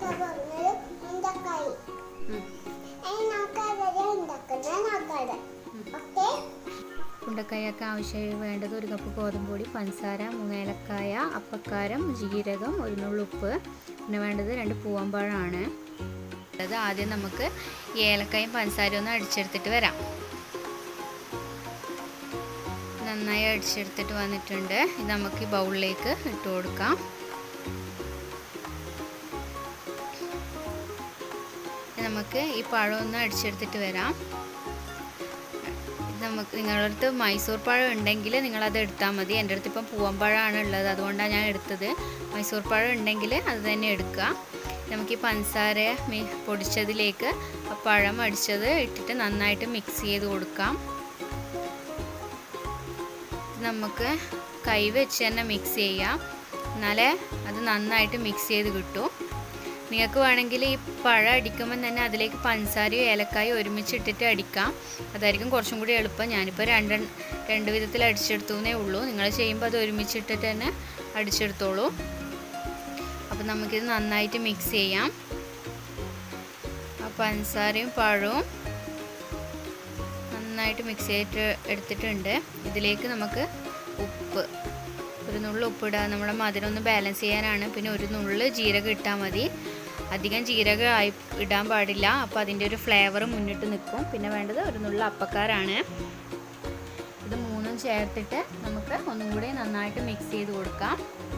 ഉണ്ടാക്കാൻ പറഞ്ഞത് ഉണ്ടക്കായി അതിന് നമുക്കത് ഉണ്ടാക്കുന്നത് നോക്കാതെ ഓക്കെ ഉണ്ടക്കായൊക്കെ ആവശ്യമായി വേണ്ടത് ഒരു കപ്പ് ഗോതമ്പ് പൊടി പഞ്ചസാര മൂന്ന് ഏലക്കായ അപ്പക്കാരം ജീരകം ഒരു നുള്ളുപ്പ് പിന്നെ വേണ്ടത് രണ്ട് പൂവമ്പഴമാണ് അത് ആദ്യം നമുക്ക് ഈ ഏലക്കായും പഞ്ചസാരയും ഒന്ന് അടിച്ചെടുത്തിട്ട് വരാം നന്നായി അടിച്ചെടുത്തിട്ട് വന്നിട്ടുണ്ട് ഇത് നമുക്ക് ഈ ബൗളിലേക്ക് ഇട്ട് കൊടുക്കാം ഇനി നമുക്ക് ഈ പഴം ഒന്ന് അടിച്ചെടുത്തിട്ട് വരാം നമുക്ക് നിങ്ങളുടെ അടുത്ത് മൈസൂർ പഴം ഉണ്ടെങ്കിൽ നിങ്ങളത് എടുത്താൽ മതി എൻ്റെ അടുത്ത് ഇപ്പം പൂവമ്പഴമാണ് ഉള്ളത് അതുകൊണ്ടാണ് ഞാൻ എടുത്തത് മൈസൂർ പഴം ഉണ്ടെങ്കിൽ അത് തന്നെ എടുക്കുക നമുക്ക് ഈ പഞ്ചസാര മി പൊടിച്ചതിലേക്ക് ആ പഴം അടിച്ചത് ഇട്ടിട്ട് നന്നായിട്ട് മിക്സ് ചെയ്ത് കൊടുക്കാം നമുക്ക് കൈ വെച്ച് തന്നെ മിക്സ് ചെയ്യാം എന്നാലേ അത് നന്നായിട്ട് മിക്സ് ചെയ്ത് കിട്ടും നിങ്ങൾക്ക് വേണമെങ്കിൽ ഈ പഴം അടിക്കുമ്പോൾ തന്നെ അതിലേക്ക് പഞ്ചസാരയോ ഏലക്കായോ ഒരുമിച്ച് ഇട്ടിട്ട് അടിക്കാം അതായിരിക്കും കുറച്ചും കൂടി എളുപ്പം ഞാനിപ്പോൾ രണ്ട് രണ്ട് വിധത്തിൽ അടിച്ചെടുത്തേ ഉള്ളൂ നിങ്ങൾ ചെയ്യുമ്പോൾ അത് ഒരുമിച്ച് ഇട്ടിട്ട് തന്നെ അടിച്ചെടുത്തോളൂ അപ്പോൾ നമുക്കിത് നന്നായിട്ട് മിക്സ് ചെയ്യാം ആ പഞ്ചസാരയും പഴവും നന്നായിട്ട് മിക്സ് ചെയ്തിട്ട് എടുത്തിട്ടുണ്ട് ഇതിലേക്ക് നമുക്ക് ഉപ്പ് ഒരു നുള്ളു ഉപ്പിടുക നമ്മുടെ മധുരം ഒന്ന് ബാലൻസ് ചെയ്യാനാണ് പിന്നെ ഒരു നുള്ളു ജീരകം ഇട്ടാൽ മതി അധികം ജീരകം ആയി ഇടാൻ പാടില്ല അപ്പോൾ അതിൻ്റെ ഒരു ഫ്ലേവർ മുന്നിട്ട് നിൽക്കും പിന്നെ വേണ്ടത് ഒരു നുള്ള അപ്പക്കാരാണ് ഇത് മൂന്നും ചേർത്തിട്ട് നമുക്ക് ഒന്നും കൂടി നന്നായിട്ട് മിക്സ് ചെയ്ത് കൊടുക്കാം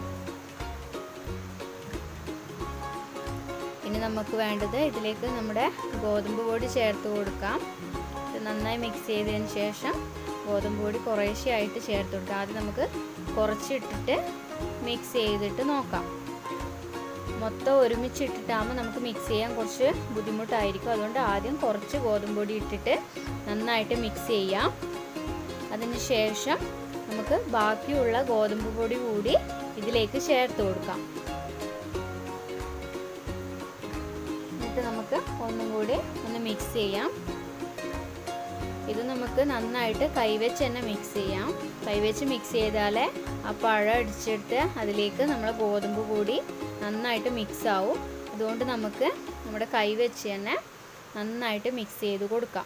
ഇനി നമുക്ക് വേണ്ടത് ഇതിലേക്ക് നമ്മുടെ ഗോതമ്പ് പൊടി ചേർത്ത് കൊടുക്കാം ഇത് നന്നായി മിക്സ് ചെയ്തതിന് ശേഷം ഗോതമ്പ് പൊടി കുറേശ്ശെ ആയിട്ട് ചേർത്ത് കൊടുക്കാം ആദ്യം നമുക്ക് കുറച്ചിട്ടിട്ട് മിക്സ് ചെയ്തിട്ട് നോക്കാം മൊത്തം ഒരുമിച്ച് ഇട്ടിട്ടാകുമ്പോൾ നമുക്ക് മിക്സ് ചെയ്യാൻ കുറച്ച് ബുദ്ധിമുട്ടായിരിക്കും അതുകൊണ്ട് ആദ്യം കുറച്ച് ഗോതമ്പ് പൊടി ഇട്ടിട്ട് നന്നായിട്ട് മിക്സ് ചെയ്യാം അതിന് ശേഷം നമുക്ക് ബാക്കിയുള്ള ഗോതമ്പ് പൊടി കൂടി ഇതിലേക്ക് ചേർത്ത് കൊടുക്കാം എന്നിട്ട് നമുക്ക് ഒന്നും കൂടി ഒന്ന് മിക്സ് ചെയ്യാം ഇത് നമുക്ക് നന്നായിട്ട് കൈവച്ച് തന്നെ മിക്സ് ചെയ്യാം കൈവച്ച് മിക്സ് ചെയ്താലേ ആ പഴം അടിച്ചിട്ട് അതിലേക്ക് നമ്മൾ ഗോതമ്പ് കൂടി നന്നായിട്ട് മിക്സ് ആവും അതുകൊണ്ട് നമുക്ക് നമ്മുടെ കൈ വെച്ച് തന്നെ നന്നായിട്ട് മിക്സ് ചെയ്ത് കൊടുക്കാം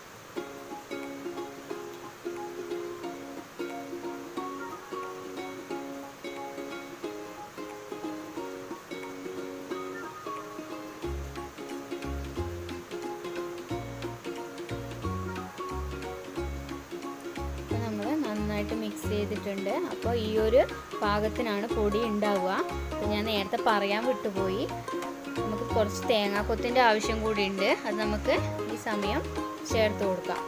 നമ്മൾ നന്നായിട്ട് മിക്സ് ചെയ്തിട്ടുണ്ട് അപ്പോൾ ഈ ഒരു പാകത്തിനാണ് പൊടി ഉണ്ടാവുക അപ്പോൾ ഞാൻ നേരത്തെ പറയാൻ വിട്ടുപോയി നമുക്ക് കുറച്ച് തേങ്ങാക്കൊത്തിൻ്റെ ആവശ്യം കൂടി ഉണ്ട് അത് നമുക്ക് ഈ സമയം ചേർത്ത് കൊടുക്കാം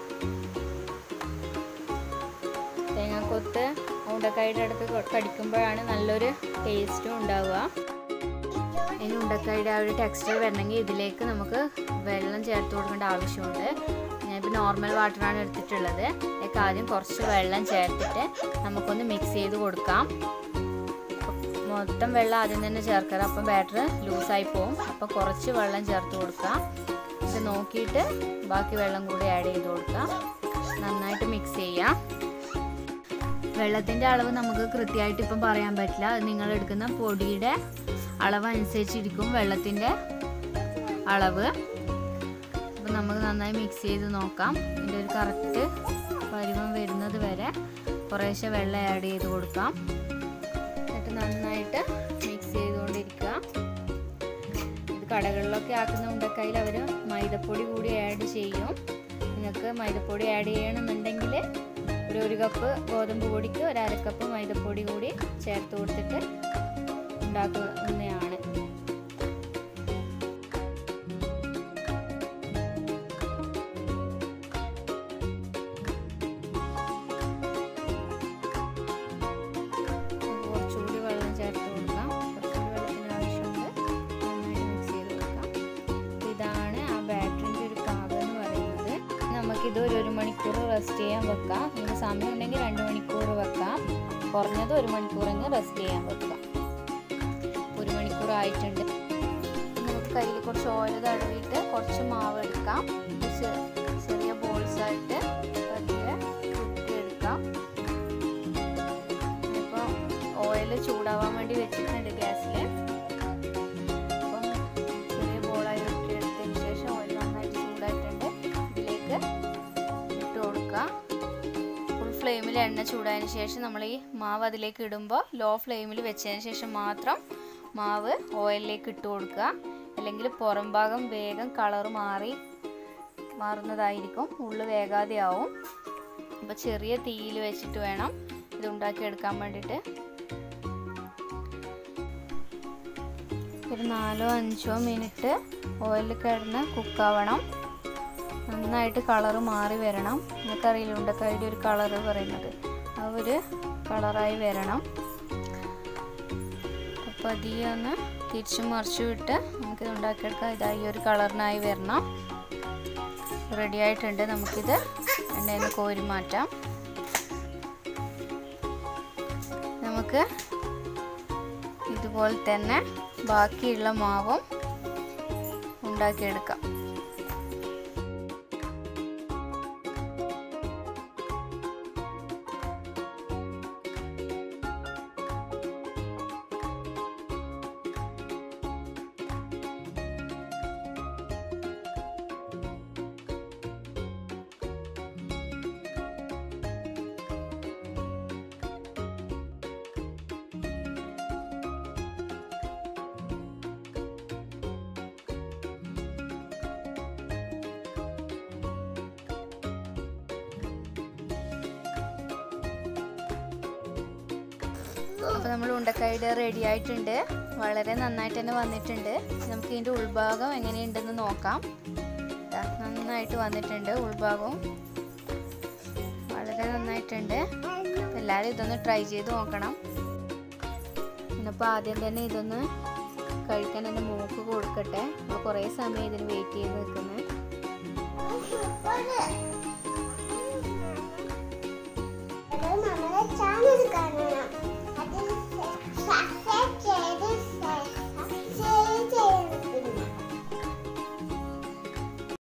തേങ്ങാക്കൊത്ത് ഉണ്ടക്കായുടെ അടുത്ത് കടിക്കുമ്പോഴാണ് നല്ലൊരു ടേസ്റ്റും ഉണ്ടാവുക ഇനി ഉണ്ടക്കായുടെ ആ ഒരു ടെക്സ്ചർ വരണമെങ്കിൽ ഇതിലേക്ക് നമുക്ക് വെള്ളം ചേർത്ത് കൊടുക്കേണ്ട ആവശ്യമുണ്ട് ഞാനിപ്പോൾ നോർമൽ വാട്ടറാണ് എടുത്തിട്ടുള്ളത് ഇതിലേക്ക് ആദ്യം കുറച്ച് വെള്ളം ചേർത്തിട്ട് നമുക്കൊന്ന് മിക്സ് ചെയ്ത് കൊടുക്കാം മൊത്തം വെള്ളം ആദ്യം തന്നെ ചേർക്കാറ് അപ്പം ബാറ്റർ ലൂസായി പോകും അപ്പോൾ കുറച്ച് വെള്ളം ചേർത്ത് കൊടുക്കാം ഇത് നോക്കിയിട്ട് ബാക്കി വെള്ളം കൂടി ആഡ് ചെയ്ത് കൊടുക്കാം നന്നായിട്ട് മിക്സ് ചെയ്യാം വെള്ളത്തിൻ്റെ അളവ് നമുക്ക് കൃത്യമായിട്ട് ഇപ്പം പറയാൻ പറ്റില്ല അത് നിങ്ങൾ എടുക്കുന്ന പൊടിയുടെ അളവ് അനുസരിച്ചിരിക്കും വെള്ളത്തിൻ്റെ അളവ് അപ്പം നമുക്ക് നന്നായി മിക്സ് ചെയ്ത് നോക്കാം ഇതിൻ്റെ ഒരു കറക്റ്റ് പരുവം വരുന്നത് വരെ കുറേശ്ശെ വെള്ളം ആഡ് ചെയ്ത് കൊടുക്കാം എന്നിട്ട് നന്നായിട്ട് മിക്സ് ചെയ്തുകൊണ്ടിരിക്കുക ഇത് കടകളിലൊക്കെ ആക്കുന്ന ഉണ്ടക്കയിൽ അവർ മൈദപ്പൊടി കൂടി ആഡ് ചെയ്യും നിങ്ങൾക്ക് മൈദപ്പൊടി ആഡ് ചെയ്യണമെന്നുണ്ടെങ്കിൽ ഒരു ഒരു കപ്പ് ഗോതമ്പ് പൊടിക്ക് ഒരു അര കപ്പ് മൈദപ്പൊടി കൂടി ചേർത്ത് കൊടുത്തിട്ട് ഉണ്ടാക്കുന്നതാണ് കുറച്ചുകൂടി വെള്ളം ചേർത്ത് കൊടുക്കാം കുറച്ചുകൂടി വെള്ളത്തിന് ആവശ്യമുണ്ട് നന്നായിട്ട് മിക്സ് ചെയ്ത് കൊടുക്കാം ഇതാണ് ആ ബാറ്ററിൻ്റെ ഒരു പാകം എന്ന് പറയുന്നത് നമുക്കിത് ഒരു ഒരു മണിക്കൂർ റെസ്റ്റ് ചെയ്യാൻ വെക്കാം നിങ്ങൾക്ക് സമയം ഉണ്ടെങ്കിൽ രണ്ട് മണിക്കൂർ വെക്കാം കുറഞ്ഞത് ഒരു മണിക്കൂറെങ്കിൽ റെസ്റ്റ് ചെയ്യാൻ വെക്കാം ഒരു മണിക്കൂർ ആയിട്ടുണ്ട് നമുക്ക് കയ്യിൽ കുറച്ച് ഓയിൽ തടവിയിട്ട് കുറച്ച് മാവ് എടുക്കാം ചെ- ചെറിയ ബോൾസ് ആയിട്ട് പതിയെ ചുറ്റിയെടുക്കാം ഇപ്പോൾ ഓയിൽ ചൂടാവാൻ വേണ്ടി വെച്ചിട്ടുണ്ട് ഗ്യാസിൽ അപ്പം ചെറിയ എണ്ണ ചൂടായതിന് ശേഷം നമ്മൾ ഈ മാവ് അതിലേക്ക് ഇടുമ്പോൾ ലോ ഫ്ലെയിമിൽ വെച്ചതിന് ശേഷം മാത്രം മാവ് ഓയിലിലേക്ക് ഇട്ട് കൊടുക്കുക അല്ലെങ്കിൽ പുറം ഭാഗം വേഗം കളർ മാറി മാറുന്നതായിരിക്കും ഉള്ളു വേഗാതെ ആവും അപ്പോൾ ചെറിയ തീയിൽ വെച്ചിട്ട് വേണം ഇത് ഉണ്ടാക്കിയെടുക്കാൻ വേണ്ടിയിട്ട് ഒരു നാലോ അഞ്ചോ മിനിറ്റ് ഓയിലിൽ കിടന്ന് കുക്കാവണം നന്നായിട്ട് കളറ് മാറി വരണം നിങ്ങൾക്കറിയില്ല ഉണ്ടക്കായുടെ ഒരു കളറ് പറയുന്നത് ആ ഒരു കളറായി വരണം അപ്പോൾ അധികം ഒന്ന് തിരിച്ചും മറിച്ചും ഇട്ട് നമുക്കിത് ഉണ്ടാക്കിയെടുക്കാം ഇതാ ഈ ഒരു കളറിനായി വരണം റെഡി ആയിട്ടുണ്ട് നമുക്കിത് എണ്ണയിൽ നിന്ന് കോരി മാറ്റാം നമുക്ക് ഇതുപോലെ തന്നെ ബാക്കിയുള്ള മാവും ഉണ്ടാക്കിയെടുക്കാം അപ്പോൾ നമ്മൾ ഉണ്ടക്കായുടെ റെഡി ആയിട്ടുണ്ട് വളരെ നന്നായിട്ട് തന്നെ വന്നിട്ടുണ്ട് നമുക്ക് ഇതിൻ്റെ ഉൾഭാഗം എങ്ങനെയുണ്ടെന്ന് നോക്കാം ദാ, നന്നായിട്ട് വന്നിട്ടുണ്ട് ഉൾഭാഗവും വളരെ നന്നായിട്ടുണ്ട് അപ്പോൾ എല്ലാവരും ഇതൊന്ന് ട്രൈ ചെയ്ത് നോക്കണം ഇന്നിപ്പോൾ ആദ്യം തന്നെ ഇതൊന്ന് കഴിക്കാൻ എൻ്റെ മൂക്ക് കൊടുക്കട്ടെ അപ്പോൾ കുറേ സമയം ഇതിന് വെയിറ്റ് ചെയ്ത് നിൽക്കുന്നത് സൂപ്പർ